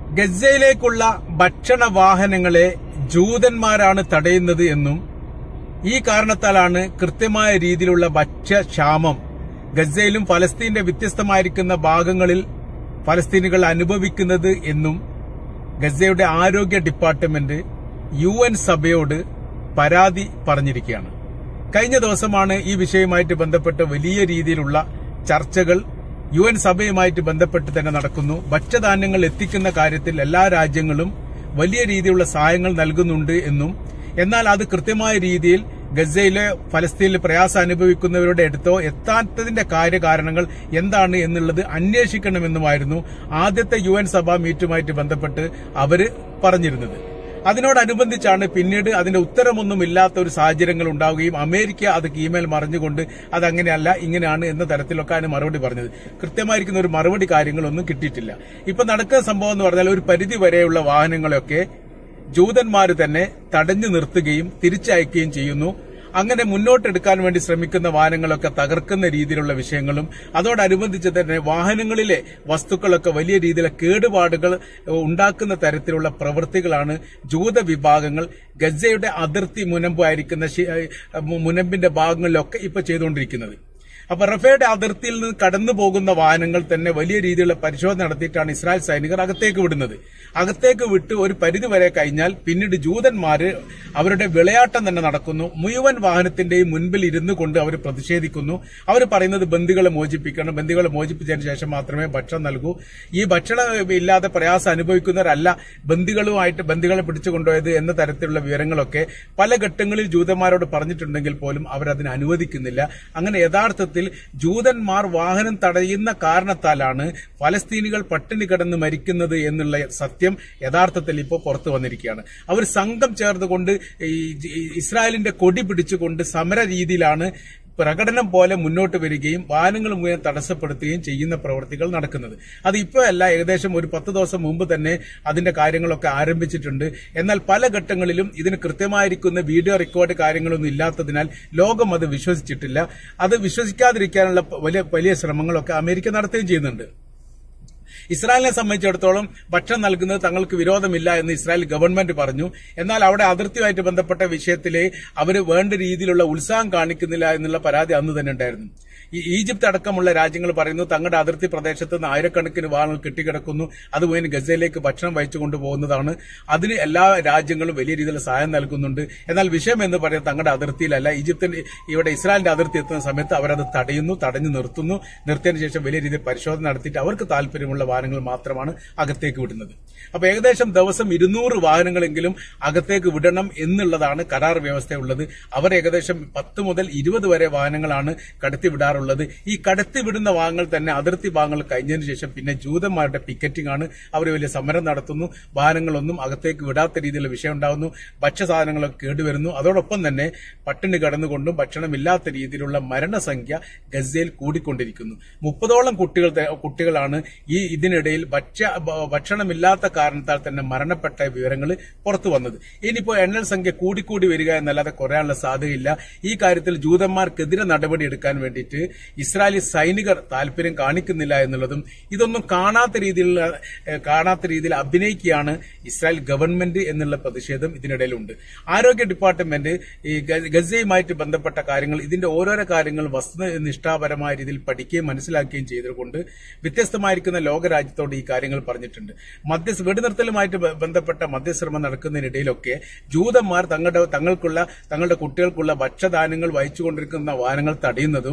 ഗസയിലേക്കുള്ള ഭക്ഷണ വാഹനങ്ങളെ ജൂതന്മാരാണ് തടയുന്നത് എന്നും ഈ കാരണത്താലാണ് കൃത്യമായ രീതിയിലുള്ള ഭക്ഷ്യക്ഷാമം ഗസയിലും ഫലസ്തീന്റെ വ്യത്യസ്തമായിരിക്കുന്ന ഭാഗങ്ങളിൽ ഫലസ്തീനുകൾ അനുഭവിക്കുന്നത് എന്നും ഗസയുടെ ആരോഗ്യ ഡിപ്പാർട്ട്മെന്റ് യു എൻ സഭയോട് പരാതി പറഞ്ഞിരിക്കുകയാണ് കഴിഞ്ഞ ദിവസമാണ് ഈ വിഷയവുമായിട്ട് ബന്ധപ്പെട്ട് വലിയ രീതിയിലുള്ള ചർച്ചകൾ യു എൻ സഭയുമായിട്ട് ബന്ധപ്പെട്ട് തന്നെ നടക്കുന്നു ഭക്ഷ്യധാന്യങ്ങൾ എത്തിക്കുന്ന കാര്യത്തിൽ എല്ലാ രാജ്യങ്ങളും വലിയ രീതിയിലുള്ള സഹായങ്ങൾ നൽകുന്നുണ്ട് എന്നും എന്നാൽ അത് കൃത്യമായ രീതിയിൽ ഗസയിലെ ഫലസ്തീനിൽ പ്രയാസം അനുഭവിക്കുന്നവരുടെ അടുത്തോ എത്താത്തതിന്റെ കാര്യകാരണങ്ങൾ എന്താണ് എന്നുള്ളത് അന്വേഷിക്കണമെന്നുമായിരുന്നു ആദ്യത്തെ യു എൻ സഭാ മീറ്റുമായിട്ട് ബന്ധപ്പെട്ട് അവര് പറഞ്ഞിരുന്നത് അതിനോടനുബന്ധിച്ചാണ് പിന്നീട് അതിന്റെ ഉത്തരമൊന്നും ഇല്ലാത്ത ഒരു സാഹചര്യങ്ങൾ ഉണ്ടാവുകയും അമേരിക്ക അത് ഇമെയിൽ മറിഞ്ഞുകൊണ്ട് അത് അങ്ങനെയല്ല ഇങ്ങനെയാണ് എന്ന തരത്തിലൊക്കെ അതിന് മറുപടി പറഞ്ഞത് കൃത്യമായിരിക്കുന്ന ഒരു മറുപടി കാര്യങ്ങളൊന്നും കിട്ടിയിട്ടില്ല ഇപ്പൊ നടക്കുന്ന സംഭവം എന്ന് പറഞ്ഞാൽ ഒരു പരിധി വരെയുള്ള വാഹനങ്ങളൊക്കെ ജൂതന്മാർ തന്നെ തടഞ്ഞു നിർത്തുകയും തിരിച്ചയക്കുകയും ചെയ്യുന്നു അങ്ങനെ മുന്നോട്ടെടുക്കാൻ വേണ്ടി ശ്രമിക്കുന്ന വാഹനങ്ങളൊക്കെ തകർക്കുന്ന രീതിയിലുള്ള വിഷയങ്ങളും അതോടനുബന്ധിച്ച് തന്നെ വാഹനങ്ങളിലെ വസ്തുക്കളൊക്കെ വലിയ രീതിയിലെ കേടുപാടുകൾ ഉണ്ടാക്കുന്ന തരത്തിലുള്ള പ്രവൃത്തികളാണ് ജൂത വിഭാഗങ്ങൾ ഗസയുടെ അതിർത്തി മുനമ്പായിരിക്കുന്ന ശി- മുനമ്പിന്റെ ഭാഗങ്ങളിലൊക്കെ ഇപ്പൊ ചെയ്തുകൊണ്ടിരിക്കുന്നത് അപ്പൊ റഫേയുടെ അതിർത്തിയിൽ നിന്ന് കടന്നു പോകുന്ന വാഹനങ്ങൾ തന്നെ വലിയ രീതിയിലുള്ള പരിശോധന നടത്തിയിട്ടാണ് ഇസ്രായേൽ സൈനികർ അകത്തേക്ക് വിടുന്നത് അകത്തേക്ക് വിട്ട് ഒരു പരിധി വരെ കഴിഞ്ഞാൽ പിന്നീട് ജൂതന്മാര് അവരുടെ വിളയാട്ടം തന്നെ നടക്കുന്നു മുഴുവൻ വാഹനത്തിന്റെയും മുൻപിൽ ഇരുന്നു കൊണ്ട് അവർ പ്രതിഷേധിക്കുന്നു അവർ പറയുന്നത് ബന്ദികളെ മോചിപ്പിക്കണം ബന്ദികളെ മോചിപ്പിച്ചതിന് ശേഷം മാത്രമേ ഭക്ഷണം നൽകൂ ഈ ഭക്ഷണം ഇല്ലാതെ പ്രയാസം അനുഭവിക്കുന്നവരല്ല ബന്ദികളുമായിട്ട് ബന്ദികളെ പിടിച്ചു കൊണ്ടുപോയത് എന്ന തരത്തിലുള്ള വിവരങ്ങളൊക്കെ പല ഘട്ടങ്ങളിൽ ജൂതന്മാരോട് പറഞ്ഞിട്ടുണ്ടെങ്കിൽ പോലും അവരതിന് അനുവദിക്കുന്നില്ല അങ്ങനെ യഥാർത്ഥത്തിൽ ജൂതന്മാർ വാഹനം തടയുന്ന കാരണത്താലാണ് ഫലസ്തീനികൾ പട്ടിണി കിടന്ന് മരിക്കുന്നത് എന്നുള്ള സത്യം യഥാർത്ഥത്തിൽ ഇപ്പോൾ പുറത്തു വന്നിരിക്കുകയാണ് അവർ സംഘം ചേർന്നുകൊണ്ട് ഈ ഈ ഇസ്രായേലിന്റെ കൊടി പിടിച്ചുകൊണ്ട് സമര രീതിയിലാണ് പ്രകടനം പോലെ മുന്നോട്ട് വരികയും വാഹനങ്ങൾ മുഴുവൻ തടസ്സപ്പെടുത്തുകയും ചെയ്യുന്ന പ്രവൃത്തികൾ നടക്കുന്നത് അത് ഇപ്പോഴല്ല ഏകദേശം ഒരു പത്ത് ദിവസം മുമ്പ് തന്നെ അതിന്റെ കാര്യങ്ങളൊക്കെ ആരംഭിച്ചിട്ടുണ്ട് എന്നാൽ പല ഘട്ടങ്ങളിലും ഇതിന് കൃത്യമായിരിക്കുന്ന വീഡിയോ റെക്കോർഡ് കാര്യങ്ങളൊന്നും ഇല്ലാത്തതിനാൽ ലോകം അത് വിശ്വസിച്ചിട്ടില്ല അത് വിശ്വസിക്കാതിരിക്കാനുള്ള വലിയ വലിയ ശ്രമങ്ങളൊക്കെ അമേരിക്ക നടത്തുകയും ചെയ്യുന്നുണ്ട് ഇസ്രായേലിനെ സംബന്ധിച്ചിടത്തോളം ഭക്ഷണം നൽകുന്നത് തങ്ങൾക്ക് വിരോധമില്ല എന്ന് ഇസ്രായേൽ ഗവൺമെന്റ് പറഞ്ഞു എന്നാൽ അവിടെ അതിർത്തിയുമായിട്ട് ബന്ധപ്പെട്ട വിഷയത്തിലെ അവർ വേണ്ട രീതിയിലുള്ള ഉത്സാഹം കാണിക്കുന്നില്ല എന്നുള്ള പരാതി അന്ന് തന്നെ ഉണ്ടായിരുന്നു ഈ ഈജിപ്ത് അടക്കമുള്ള രാജ്യങ്ങൾ പറയുന്നു തങ്ങളുടെ അതിർത്തി പ്രദേശത്ത് നിന്ന് ആയിരക്കണക്കിന് വാഹനങ്ങൾ കെട്ടിക്കിടക്കുന്നു അത് മുഴുവൻ ഗസയിലേക്ക് ഭക്ഷണം വഹിച്ചു കൊണ്ടുപോകുന്നതാണ് അതിന് എല്ലാ രാജ്യങ്ങളും വലിയ രീതിയിൽ സഹായം നൽകുന്നുണ്ട് എന്നാൽ വിഷയം എന്ന് പറയുന്നത് തങ്ങളുടെ അതിർത്തിയിലല്ല ഈജിപ്തിന് ഇവിടെ ഇസ്രായേലിന്റെ അതിർത്തി എത്തുന്ന സമയത്ത് അവരത് തടയുന്നു തടഞ്ഞു നിർത്തുന്നു നിർത്തിയതിനു ശേഷം വലിയ രീതിയിൽ പരിശോധന നടത്തിയിട്ട് അവർക്ക് താല്പര്യമുള്ള വാഹനങ്ങൾ മാത്രമാണ് അകത്തേക്ക് വിടുന്നത് അപ്പൊ ഏകദേശം ദിവസം ഇരുന്നൂറ് വാഹനങ്ങളെങ്കിലും അകത്തേക്ക് വിടണം എന്നുള്ളതാണ് കരാർ വ്യവസ്ഥയുള്ളത് അവർ ഏകദേശം പത്ത് മുതൽ ഇരുപത് വരെ വാഹനങ്ങളാണ് കടത്തിവിടാറുള്ളത് ഈ കടത്തിവിടുന്ന വാഹനങ്ങൾ തന്നെ അതിർത്തി ഭാഗങ്ങൾ കഴിഞ്ഞതിന് ശേഷം പിന്നെ ജൂതന്മാരുടെ പിക്കറ്റിംഗ് ആണ് അവർ വലിയ സമരം നടത്തുന്നു വാഹനങ്ങളൊന്നും അകത്തേക്ക് വിടാത്ത രീതിയിലുള്ള വിഷയം ഉണ്ടാകുന്നു ഭക്ഷ്യസാധനങ്ങളൊക്കെ കേടുവരുന്നു അതോടൊപ്പം തന്നെ പട്ടിണി കടന്നുകൊണ്ടും ഭക്ഷണമില്ലാത്ത രീതിയിലുള്ള മരണസംഖ്യ ഗസയിൽ കൂടിക്കൊണ്ടിരിക്കുന്നു മുപ്പതോളം കുട്ടികൾ ത- കുട്ടികളാണ് ഈ ഇതിനിടയിൽ ഭക്ഷ്യ ഭ- ഭക്ഷണമില്ലാത്ത കാരണത്താൽ തന്നെ മരണപ്പെട്ട വിവരങ്ങൾ പുറത്തു വന്നത് ഇനിയിപ്പോ എണ്ണൽ സംഖ്യ കൂടിക്കൂടി വരിക എന്നല്ലാതെ കുറയാനുള്ള സാധ്യതയില്ല ഈ കാര്യത്തിൽ ജൂതന്മാർക്കെതിരെ നടപടി എടുക്കാൻ വേണ്ടിയിട്ട് ഇസ്രായേലി സൈനികർ താല്പര്യം കാണിക്കുന്നില്ല എന്നുള്ളതും ഇതൊന്നും കാണാത്ത രീതിയിലുള്ള ഏഹ്, കാണാത്ത രീതിയിൽ അഭിനയിക്കുകയാണ് ഇസ്രായേൽ ഗവൺമെന്റ് എന്നുള്ള പ്രതിഷേധം ഇതിനിടയിലുണ്ട് ആരോഗ്യ ഡിപ്പാർട്ട്മെന്റ് ഈ ഗ- ഗസയുമായിട്ട് ബന്ധപ്പെട്ട കാര്യങ്ങൾ ഇതിന്റെ ഓരോരോ കാര്യങ്ങൾ വസ്തുനിഷ്ഠാപരമായ രീതിയിൽ പഠിക്കുകയും മനസ്സിലാക്കുകയും ചെയ്തുകൊണ്ട് വ്യത്യസ്തമായിരിക്കുന്ന ലോകരാജ്യത്തോട് ഈ കാര്യങ്ങൾ പറഞ്ഞിട്ടുണ്ട് മധ്യ വെടിനിർത്തലുമായിട്ട് ബ- ബന്ധപ്പെട്ട മധ്യശ്രമം നടക്കുന്നതിനിടയിലൊക്കെ ജൂതന്മാർ തങ്ങളുടെ തങ്ങൾക്കുള്ള തങ്ങളുടെ കുട്ടികൾക്കുള്ള ഭക്ഷ്യധാന്യങ്ങൾ വഹിച്ചുകൊണ്ടിരിക്കുന്ന വാഹനങ്ങൾ തടയുന്നതും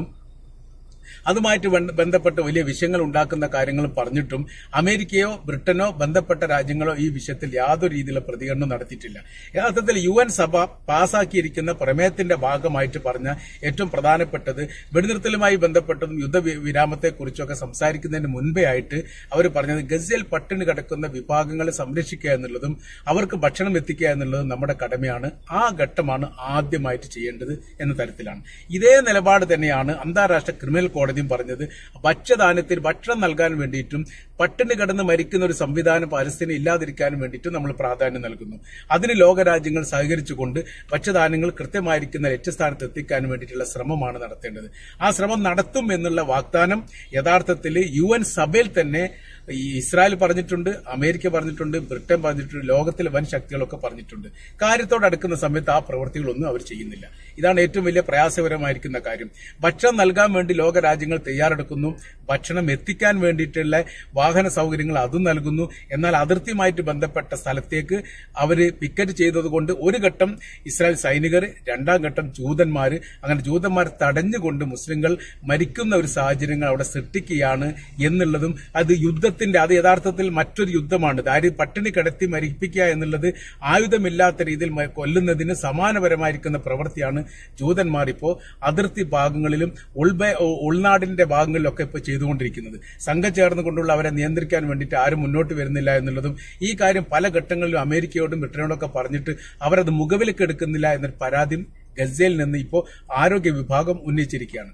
അതുമായിട്ട് ബന്ധ- ബന്ധപ്പെട്ട് വലിയ വിഷയങ്ങൾ ഉണ്ടാക്കുന്ന കാര്യങ്ങൾ പറഞ്ഞിട്ടും അമേരിക്കയോ ബ്രിട്ടനോ ബന്ധപ്പെട്ട രാജ്യങ്ങളോ ഈ വിഷയത്തിൽ യാതൊരു രീതിയിലുള്ള പ്രതികരണം നടത്തിയിട്ടില്ല യഥാർത്ഥത്തിൽ യു എൻ സഭ പാസാക്കിയിരിക്കുന്ന പ്രമേയത്തിന്റെ ഭാഗമായിട്ട് പറഞ്ഞ ഏറ്റവും പ്രധാനപ്പെട്ടത് വെടിനിർത്തലുമായി ബന്ധപ്പെട്ടതും യുദ്ധവിരാമത്തെക്കുറിച്ചൊക്കെ സംസാരിക്കുന്നതിന് മുൻപേ ആയിട്ട് അവർ പറഞ്ഞത് ഗസയിൽ പട്ടിണി കിടക്കുന്ന വിഭാഗങ്ങളെ സംരക്ഷിക്കുക എന്നുള്ളതും അവർക്ക് ഭക്ഷണം എത്തിക്കുക എന്നുള്ളതും നമ്മുടെ കടമയാണ് ആ ഘട്ടമാണ് ആദ്യമായിട്ട് ചെയ്യേണ്ടത് എന്ന തരത്തിലാണ് ഇതേ നിലപാട് തന്നെയാണ് അന്താരാഷ്ട്ര ക്രിമിനൽ കോടതിയും പറഞ്ഞത് ഭക്ഷ്യദാനത്തിൽ ഭക്ഷണം നൽകാൻ വേണ്ടിയിട്ടും പട്ടിണി കിടന്ന് മരിക്കുന്ന ഒരു സംവിധാനം പലസ്തീന ഇല്ലാതിരിക്കാനും വേണ്ടിയിട്ടും നമ്മൾ പ്രാധാന്യം നൽകുന്നു അതിന് ലോകരാജ്യങ്ങൾ സഹകരിച്ചുകൊണ്ട് ഭക്ഷ്യധാന്യങ്ങൾ കൃത്യമായിരിക്കുന്ന ലക്ഷ്യസ്ഥാനത്ത് എത്തിക്കാൻ വേണ്ടിയിട്ടുള്ള ശ്രമമാണ് നടത്തേണ്ടത് ആ ശ്രമം നടത്തും എന്നുള്ള വാഗ്ദാനം യഥാർത്ഥത്തിൽ യു എൻ സഭയിൽ തന്നെ ഈ ഇസ്രായേൽ പറഞ്ഞിട്ടുണ്ട് അമേരിക്ക പറഞ്ഞിട്ടുണ്ട് ബ്രിട്ടൻ പറഞ്ഞിട്ടുണ്ട് ലോകത്തിലെ വൻ ശക്തികളൊക്കെ പറഞ്ഞിട്ടുണ്ട് കാര്യത്തോട് അടുക്കുന്ന സമയത്ത് ആ പ്രവൃത്തികളൊന്നും അവർ ചെയ്യുന്നില്ല ഇതാണ് ഏറ്റവും വലിയ പ്രയാസകരമായിരിക്കുന്ന കാര്യം ഭക്ഷണം നൽകാൻ വേണ്ടി ലോക രാജ്യങ്ങൾ തയ്യാറെടുക്കുന്നു ഭക്ഷണം എത്തിക്കാൻ വേണ്ടിയിട്ടുള്ള വാഹന സൗകര്യങ്ങൾ അതും നൽകുന്നു എന്നാൽ അതിർത്തിയുമായിട്ട് ബന്ധപ്പെട്ട സ്ഥലത്തേക്ക് അവര് പിക്കറ്റ് ചെയ്തതുകൊണ്ട് ഒരു ഘട്ടം ഇസ്രായേൽ സൈനികർ രണ്ടാം ഘട്ടം ജൂതന്മാർ അങ്ങനെ ജൂതന്മാർ തടഞ്ഞുകൊണ്ട് മുസ്ലിങ്ങൾ മരിക്കുന്ന ഒരു സാഹചര്യങ്ങൾ അവിടെ സൃഷ്ടിക്കുകയാണ് എന്നുള്ളതും അത് യുദ്ധത്തിന്റെ അത് യഥാർത്ഥത്തിൽ മറ്റൊരു യുദ്ധമാണ് ദാരി പട്ടിണി കിടത്തി മരിപ്പിക്കുക എന്നുള്ളത് ആയുധമില്ലാത്ത രീതിയിൽ മ- കൊല്ലുന്നതിന് സമാനപരമായിരിക്കുന്ന പ്രവൃത്തിയാണ് ജൂതന്മാർ ഇപ്പോൾ അതിർത്തി ഭാഗങ്ങളിലും ഉൾബ ഉൾനാടിന്റെ ഭാഗങ്ങളിലൊക്കെ ഇപ്പോൾ ചെയ്തുകൊണ്ടിരിക്കുന്നത് സംഘം ചേർന്നുകൊണ്ടുള്ള അവരെ നിയന്ത്രിക്കാൻ വേണ്ടിയിട്ട് ആരും മുന്നോട്ട് വരുന്നില്ല എന്നുള്ളതും ഈ കാര്യം പല ഘട്ടങ്ങളിലും അമേരിക്കയോടും ബ്രിട്ടനോടൊക്കെ പറഞ്ഞിട്ട് അവരത് മുഖവിലേക്ക് എടുക്കുന്നില്ല എന്നൊരു പരാതി ഗസയിൽ നിന്ന് ഇപ്പോൾ ആരോഗ്യ വിഭാഗം ഉന്നയിച്ചിരിക്കുകയാണ്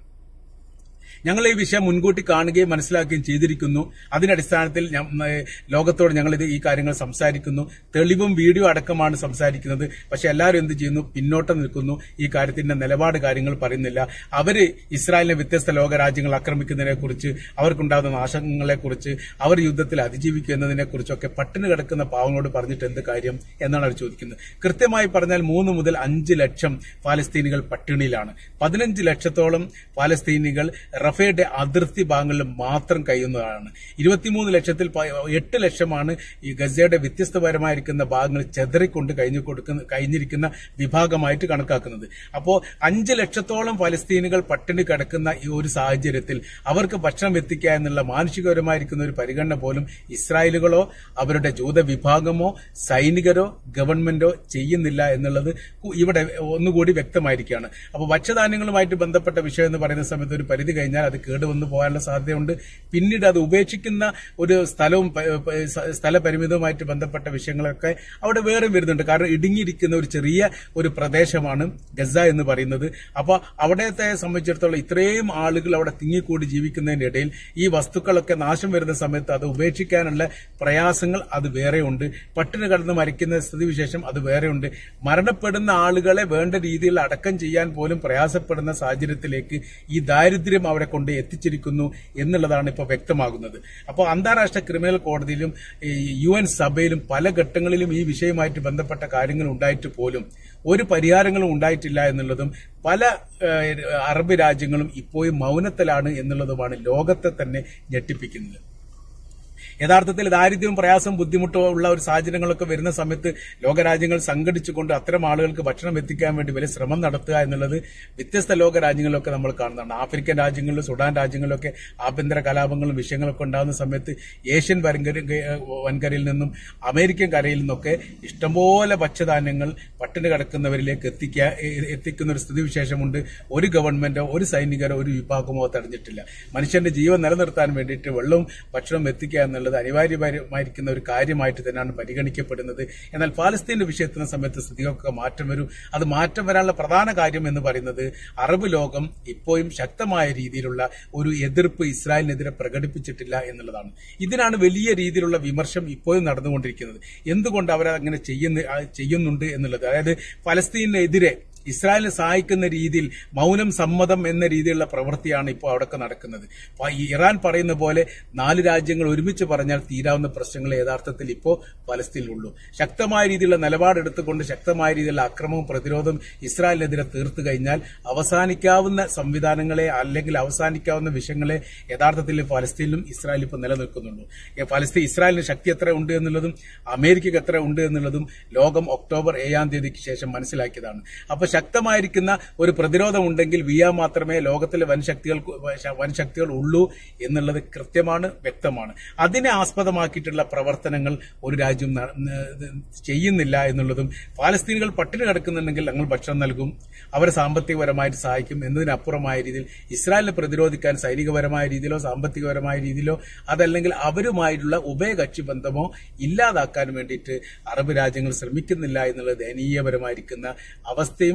ഞങ്ങൾ ഈ വിഷയം മുൻകൂട്ടി കാണുകയും മനസ്സിലാക്കുകയും ചെയ്തിരിക്കുന്നു അതിനടിസ്ഥാനത്തിൽ ഞ- ഏഹ് ലോകത്തോട് ഞങ്ങൾ ഇത് ഈ കാര്യങ്ങൾ സംസാരിക്കുന്നു തെളിവും വീഡിയോ അടക്കമാണ് സംസാരിക്കുന്നത് പക്ഷെ എല്ലാവരും എന്ത് ചെയ്യുന്നു പിന്നോട്ട് നിൽക്കുന്നു ഈ കാര്യത്തിന്റെ നിലപാട് കാര്യങ്ങൾ പറയുന്നില്ല അവര് ഇസ്രായേലിനെ വ്യത്യസ്ത ലോക രാജ്യങ്ങൾ ആക്രമിക്കുന്നതിനെ കുറിച്ച് അവർക്കുണ്ടാകുന്ന നാശങ്ങളെ കുറിച്ച് അവർ യുദ്ധത്തിൽ അതിജീവിക്കുക എന്നതിനെ കുറിച്ചൊക്കെ പട്ടിണി കിടക്കുന്ന പാവങ്ങളോട് പറഞ്ഞിട്ട് എന്ത് കാര്യം എന്നാണ് അവർ ചോദിക്കുന്നത് കൃത്യമായി പറഞ്ഞാൽ മൂന്ന് മുതൽ അഞ്ച് ലക്ഷം പാലസ്തീനികൾ പട്ടിണിയിലാണ് പതിനഞ്ച് ലക്ഷത്തോളം പാലസ്തീനികൾ റഫയുടെ അതിർത്തി ഭാഗങ്ങളിൽ മാത്രം കഴിയുന്നതാണ് ഇരുപത്തിമൂന്ന് ലക്ഷത്തിൽ പ- എട്ട് ലക്ഷമാണ് ഈ ഗസയുടെ വ്യത്യസ്തപരമായിരിക്കുന്ന ഭാഗങ്ങൾ ചെതറിക്കൊണ്ട് കഴിഞ്ഞു കൊടുക്കുന്ന കഴിഞ്ഞിരിക്കുന്ന വിഭാഗമായിട്ട് കണക്കാക്കുന്നത് അപ്പോൾ അഞ്ച് ലക്ഷത്തോളം ഫലസ്തീനുകൾ പട്ടിണി കിടക്കുന്ന ഈ ഒരു സാഹചര്യത്തിൽ അവർക്ക് ഭക്ഷണം എത്തിക്കുക എന്നുള്ള മാനുഷികപരമായിരിക്കുന്ന ഒരു പരിഗണന പോലും ഇസ്രായേലുകളോ അവരുടെ ജൂത വിഭാഗമോ സൈനികരോ ഗവൺമെന്റോ ചെയ്യുന്നില്ല എന്നുള്ളത് കു- ഇവിടെ ഒന്നുകൂടി വ്യക്തമായിരിക്കുകയാണ് അപ്പോൾ ഭക്ഷ്യധാന്യങ്ങളുമായിട്ട് ബന്ധപ്പെട്ട വിഷയം എന്ന് പറയുന്ന സമയത്ത് ഒരു പരിധി കഴിഞ്ഞാൽ അത് കേടുവന്നു പോകാനുള്ള സാധ്യതയുണ്ട് പിന്നീട് അത് ഉപേക്ഷിക്കുന്ന ഒരു സ്ഥലവും പ- പ- സ- സ്ഥലപരിമിതവുമായിട്ട് ബന്ധപ്പെട്ട വിഷയങ്ങളൊക്കെ അവിടെ വേറെ വരുന്നുണ്ട് കാരണം ഇടുങ്ങിയിരിക്കുന്ന ഒരു ചെറിയ ഒരു പ്രദേശമാണ് ഗസ എന്ന് പറയുന്നത് അപ്പോൾ അവിടത്തെ സംബന്ധിച്ചിടത്തോളം ഇത്രയും ആളുകൾ അവിടെ തിങ്ങിക്കൂടി ജീവിക്കുന്നതിന്റെ ഇടയിൽ ഈ വസ്തുക്കളൊക്കെ നാശം വരുന്ന സമയത്ത് അത് ഉപേക്ഷിക്കാനുള്ള പ്രയാസങ്ങൾ അത് വേറെയുണ്ട് പട്ടിണി കടന്ന് മരിക്കുന്ന സ്ഥിതിവിശേഷം അത് വേറെയുണ്ട് മരണപ്പെടുന്ന ആളുകളെ വേണ്ട രീതിയിൽ അടക്കം ചെയ്യാൻ പോലും പ്രയാസപ്പെടുന്ന സാഹചര്യത്തിലേക്ക് ഈ ദാരിദ്ര്യം അവിടെ കൊണ്ട് എത്തിച്ചിരിക്കുന്നു എന്നുള്ളതാണ് ഇപ്പോൾ വ്യക്തമാകുന്നത് അപ്പോൾ അന്താരാഷ്ട്ര ക്രിമിനൽ കോടതിയിലും ഈ യു എൻ സഭയിലും പല ഘട്ടങ്ങളിലും ഈ വിഷയവുമായിട്ട് ബന്ധപ്പെട്ട കാര്യങ്ങൾ ഉണ്ടായിട്ട് പോലും ഒരു പരിഹാരങ്ങളും ഉണ്ടായിട്ടില്ല എന്നുള്ളതും പല ഏഹ്, അറബ് രാജ്യങ്ങളും ഇപ്പോഴും മൗനത്തിലാണ് എന്നുള്ളതുമാണ് ലോകത്തെ തന്നെ ഞെട്ടിപ്പിക്കുന്നത് യഥാർത്ഥത്തിൽ ദാരിദ്ര്യവും പ്രയാസവും ബുദ്ധിമുട്ടോ ഉള്ള ഒരു സാഹചര്യങ്ങളൊക്കെ വരുന്ന സമയത്ത് ലോകരാജ്യങ്ങൾ സംഘടിച്ചുകൊണ്ട് അത്തരം ആളുകൾക്ക് ഭക്ഷണം എത്തിക്കാൻ വേണ്ടി വലിയ ശ്രമം നടത്തുക എന്നുള്ളത് വ്യത്യസ്ത ലോക രാജ്യങ്ങളിലൊക്കെ നമ്മൾ കാണുന്നതാണ് ആഫ്രിക്കൻ രാജ്യങ്ങളിലും സുഡാൻ രാജ്യങ്ങളിലൊക്കെ ആഭ്യന്തര കലാപങ്ങളും വിഷയങ്ങളൊക്കെ ഉണ്ടാകുന്ന സമയത്ത് ഏഷ്യൻ വൻകര വൻകരയിൽ നിന്നും അമേരിക്കൻ കരയിൽ നിന്നൊക്കെ ഇഷ്ടംപോലെ ഭക്ഷ്യധാന്യങ്ങൾ പട്ടിണി കിടക്കുന്നവരിലേക്ക് എത്തിക്കുക എ- എത്തിക്കുന്ന ഒരു സ്ഥിതിവിശേഷമുണ്ട് ഒരു ഗവൺമെന്റോ ഒരു സൈനികരോ ഒരു വിഭാഗമോ തടഞ്ഞിട്ടില്ല മനുഷ്യന്റെ ജീവൻ നിലനിർത്താൻ വേണ്ടിയിട്ട് വെള്ളവും ഭക്ഷണവും എത്തിക്കുക എന്നുള്ളത് അനിവാര്യമായിരിക്കുന്ന ഒരു കാര്യമായിട്ട് തന്നെയാണ് പരിഗണിക്കപ്പെടുന്നത് എന്നാൽ പാലസ്തീന്റെ വിഷയത്തിന് സമയത്ത് സ്ഥിതികൾക്ക് മാറ്റം വരും അത് മാറ്റം വരാനുള്ള പ്രധാന കാര്യം എന്ന് പറയുന്നത് അറബ് ലോകം ഇപ്പോഴും ശക്തമായ രീതിയിലുള്ള ഒരു എതിർപ്പ് ഇസ്രായേലിനെതിരെ പ്രകടിപ്പിച്ചിട്ടില്ല എന്നുള്ളതാണ് ഇതിനാണ് വലിയ രീതിയിലുള്ള വിമർശം ഇപ്പോഴും നടന്നുകൊണ്ടിരിക്കുന്നത് എന്തുകൊണ്ട് അവർ അങ്ങനെ ചെയ്യുന്ന ആ, ചെയ്യുന്നുണ്ട് എന്നുള്ളത് അതായത് ഫലസ്തീനെതിരെ ഇസ്രായേലിനെ സഹായിക്കുന്ന രീതിയിൽ മൗനം സമ്മതം എന്ന രീതിയിലുള്ള പ്രവൃത്തിയാണ് ഇപ്പോൾ അവിടെയൊക്കെ നടക്കുന്നത് അപ്പൊ ഈ ഇറാൻ പറയുന്ന പോലെ നാല് രാജ്യങ്ങൾ ഒരുമിച്ച് പറഞ്ഞാൽ തീരാവുന്ന പ്രശ്നങ്ങൾ യഥാർത്ഥത്തിൽ ഇപ്പോൾ പലസ്തീനിലുള്ളൂ ശക്തമായ രീതിയിലുള്ള നിലപാടെടുത്തുകൊണ്ട് ശക്തമായ രീതിയിലുള്ള അക്രമവും പ്രതിരോധവും ഇസ്രായേലിനെതിരെ തീർത്തു കഴിഞ്ഞാൽ അവസാനിക്കാവുന്ന സംവിധാനങ്ങളെ അല്ലെങ്കിൽ അവസാനിക്കാവുന്ന വിഷയങ്ങളെ യഥാർത്ഥത്തിൽ ഫലസ്തീനിലും ഇസ്രായേലും ഇപ്പോൾ നിലനിൽക്കുന്നുള്ളൂ ഈ ഫലസ്തീൻ ഇസ്രായേലിന് ശക്തി എത്ര ഉണ്ട് എന്നുള്ളതും അമേരിക്കയ്ക്ക് എത്ര ഉണ്ട് എന്നുള്ളതും ലോകം ഒക്ടോബർ ഏഴാം തീയതിക്ക് ശേഷം മനസ്സിലാക്കിയതാണ് അപ്പൊ ശക്തമായിരിക്കുന്ന ഒരു പ്രതിരോധം ഉണ്ടെങ്കിൽ വിയ മാത്രമേ ലോകത്തിലെ വൻശക്തികൾ വൻശക്തികൾ ഉള്ളൂ എന്നുള്ളത് കൃത്യമാണ് വ്യക്തമാണ് അതിനെ ആസ്പദമാക്കിയിട്ടുള്ള പ്രവർത്തനങ്ങൾ ഒരു രാജ്യം ന- ന- ചെയ്യുന്നില്ല എന്നുള്ളതും പാലസ്തീനുകൾ പട്ടിണി കിടക്കുന്നുണ്ടെങ്കിൽ ഞങ്ങൾ ഭക്ഷണം നൽകും അവരെ സാമ്പത്തികപരമായിട്ട് സഹായിക്കും എന്നതിനപ്പുറമായ രീതിയിൽ ഇസ്രായേലിനെ പ്രതിരോധിക്കാൻ സൈനികപരമായ രീതിയിലോ സാമ്പത്തികപരമായ രീതിയിലോ അതല്ലെങ്കിൽ അവരുമായിട്ടുള്ള ഉഭയകക്ഷി ബന്ധമോ ഇല്ലാതാക്കാൻ വേണ്ടിയിട്ട് അറബ് രാജ്യങ്ങൾ ശ്രമിക്കുന്നില്ല എന്നുള്ളത് ദയനീയപരമായിരിക്കുന്ന അവസ്ഥയും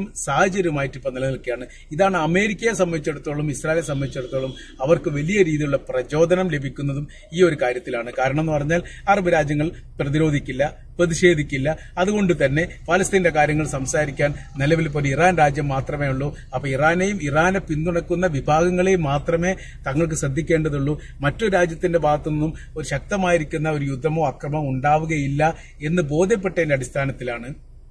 സാഹചര്യമായിട്ട് ഇപ്പൊ നിലനിൽക്കുകയാണ് ഇതാണ് അമേരിക്കയെ സംബന്ധിച്ചിടത്തോളം ഇസ്രായേലെ സംബന്ധിച്ചിടത്തോളം അവർക്ക് വലിയ രീതിയിലുള്ള പ്രചോദനം ലഭിക്കുന്നതും ഈ ഒരു കാര്യത്തിലാണ് കാരണം എന്ന് പറഞ്ഞാൽ അറബ് രാജ്യങ്ങൾ പ്രതിരോധിക്കില്ല പ്രതിഷേധിക്കില്ല അതുകൊണ്ട് തന്നെ ഫലസ്തീന്റെ കാര്യങ്ങൾ സംസാരിക്കാൻ നിലവിൽ ഇപ്പോൾ ഒരു ഇറാൻ രാജ്യം മാത്രമേ ഉള്ളൂ അപ്പൊ ഇറാനെയും ഇറാനെ പിന്തുണക്കുന്ന വിഭാഗങ്ങളെയും മാത്രമേ തങ്ങൾക്ക് ശ്രദ്ധിക്കേണ്ടതുള്ളൂ മറ്റു രാജ്യത്തിന്റെ ഭാഗത്തുനിന്നും ഒരു ശക്തമായിരിക്കുന്ന ഒരു യുദ്ധമോ അക്രമമോ ഉണ്ടാവുകയില്ല എന്ന് ബോധ്യപ്പെട്ടതിന്റെ അടിസ്ഥാനത്തിലാണ്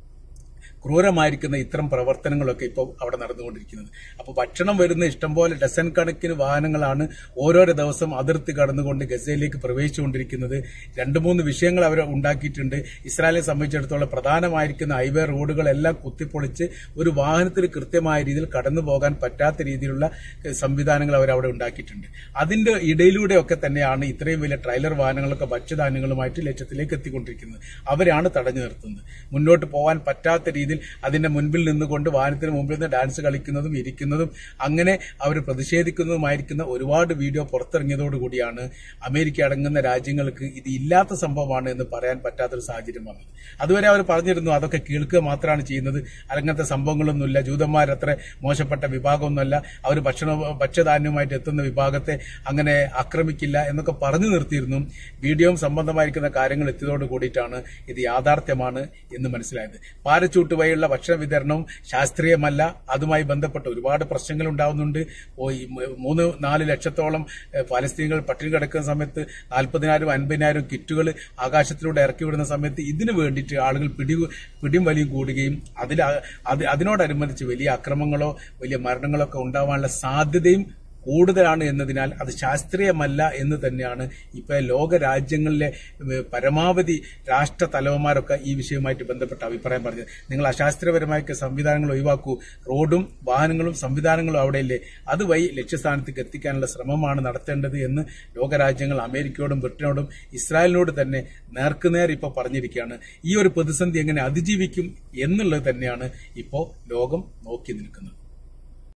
ക്രൂരമായിരിക്കുന്ന ഇത്തരം പ്രവർത്തനങ്ങളൊക്കെ ഇപ്പോൾ അവിടെ നടന്നുകൊണ്ടിരിക്കുന്നത് അപ്പോൾ ഭക്ഷണം വരുന്ന ഇഷ്ടംപോലെ ഡസൻ കണക്കിന് വാഹനങ്ങളാണ് ഓരോരോ ദിവസം അതിർത്തി കടന്നുകൊണ്ട് ഗസയിലേക്ക് പ്രവേശിച്ചുകൊണ്ടിരിക്കുന്നത് രണ്ട് മൂന്ന് വിഷയങ്ങൾ അവർ ഉണ്ടാക്കിയിട്ടുണ്ട് ഇസ്രായേലിനെ സംബന്ധിച്ചിടത്തോളം പ്രധാനമായിരിക്കുന്ന ഹൈവേ റോഡുകളെല്ലാം കുത്തിപ്പൊളിച്ച് ഒരു വാഹനത്തിന് കൃത്യമായ രീതിയിൽ കടന്നു പോകാൻ പറ്റാത്ത രീതിയിലുള്ള സംവിധാനങ്ങൾ അവർ അവിടെ ഉണ്ടാക്കിയിട്ടുണ്ട് അതിന്റെ ഇടയിലൂടെയൊക്കെ തന്നെയാണ് ഇത്രയും വലിയ ട്രെയിലർ വാഹനങ്ങളൊക്കെ ഭക്ഷ്യധാന്യങ്ങളുമായിട്ട് ലക്ഷ്യത്തിലേക്ക് എത്തിക്കൊണ്ടിരിക്കുന്നത് അവരാണ് തടഞ്ഞു നിർത്തുന്നത് മുന്നോട്ട് പോകാൻ പറ്റാത്ത രീതിയിൽ അതിന്റെ മുൻപിൽ നിന്നുകൊണ്ട് വാഹനത്തിന് മുമ്പിൽ നിന്ന് ഡാൻസ് കളിക്കുന്നതും ഇരിക്കുന്നതും അങ്ങനെ അവർ പ്രതിഷേധിക്കുന്നതുമായിരിക്കുന്ന ഒരുപാട് വീഡിയോ പുറത്തിറങ്ങിയതോടുകൂടിയാണ് അമേരിക്ക അടങ്ങുന്ന രാജ്യങ്ങൾക്ക് ഇത് ഇല്ലാത്ത സംഭവമാണ് എന്ന് പറയാൻ പറ്റാത്തൊരു സാഹചര്യം വന്നത് അതുവരെ അവർ പറഞ്ഞിരുന്നു അതൊക്കെ കേൾക്കുക മാത്രമാണ് ചെയ്യുന്നത് അങ്ങനത്തെ സംഭവങ്ങളൊന്നുമില്ല ജൂതന്മാരത്ര മോശപ്പെട്ട വിഭാഗമൊന്നുമല്ല അവർ ഭക്ഷണ ഭക്ഷ്യധാന്യവുമായിട്ട് എത്തുന്ന വിഭാഗത്തെ അങ്ങനെ ആക്രമിക്കില്ല എന്നൊക്കെ പറഞ്ഞു നിർത്തിയിരുന്നു വീഡിയോയും സംബന്ധമായിരിക്കുന്ന കാര്യങ്ങൾ എത്തിയതോട് കൂടിയിട്ടാണ് ഇത് യാഥാർത്ഥ്യമാണ് എന്ന് മനസ്സിലായത് പാരച്ചൂട്ട് വഴിയുള്ള ഭക്ഷണ വിതരണവും ശാസ്ത്രീയമല്ല അതുമായി ബന്ധപ്പെട്ട് ഒരുപാട് പ്രശ്നങ്ങൾ ഉണ്ടാവുന്നുണ്ട് ഓ, ഈ മ- മൂന്ന് നാല് ലക്ഷത്തോളം ഏഹ്, ഫലസ്തീനികൾ പട്ടിണി കിടക്കുന്ന സമയത്ത് നാൽപ്പതിനായിരം അൻപതിനായിരം കിറ്റുകൾ ആകാശത്തിലൂടെ ഇറക്കി വിടുന്ന സമയത്ത് ഇതിനു വേണ്ടിയിട്ട് ആളുകൾ പിടി പിടിയും വലിയും കൂടുകയും അതിൽ അത് അതിനോടനുബന്ധിച്ച് വലിയ അക്രമങ്ങളോ വലിയ മരണങ്ങളോ ഒക്കെ ഉണ്ടാവാനുള്ള സാധ്യതയും കൂടുതലാണ് എന്നതിനാൽ അത് ശാസ്ത്രീയമല്ല എന്ന് തന്നെയാണ് ഇപ്പൊ ലോക രാജ്യങ്ങളിലെ ഏഹ്, പരമാവധി രാഷ്ട്ര തലവന്മാരൊക്കെ ഈ വിഷയവുമായിട്ട് ബന്ധപ്പെട്ട അഭിപ്രായം പറഞ്ഞത് നിങ്ങൾ അശാസ്ത്രീയപരമായ സംവിധാനങ്ങൾ ഒഴിവാക്കൂ റോഡും വാഹനങ്ങളും സംവിധാനങ്ങളും അവിടെയില്ലേ അതുവഴി ലക്ഷ്യസ്ഥാനത്തേക്ക് എത്തിക്കാനുള്ള ശ്രമമാണ് നടത്തേണ്ടത് എന്ന് ലോകരാജ്യങ്ങൾ അമേരിക്കയോടും ബ്രിട്ടനോടും ഇസ്രായേലിനോട് തന്നെ നേർക്കുനേർ ഇപ്പോൾ പറഞ്ഞിരിക്കുകയാണ് ഈ ഒരു പ്രതിസന്ധി എങ്ങനെ അതിജീവിക്കും എന്നുള്ളത് തന്നെയാണ് ഇപ്പോൾ ലോകം നോക്കി നിൽക്കുന്നത്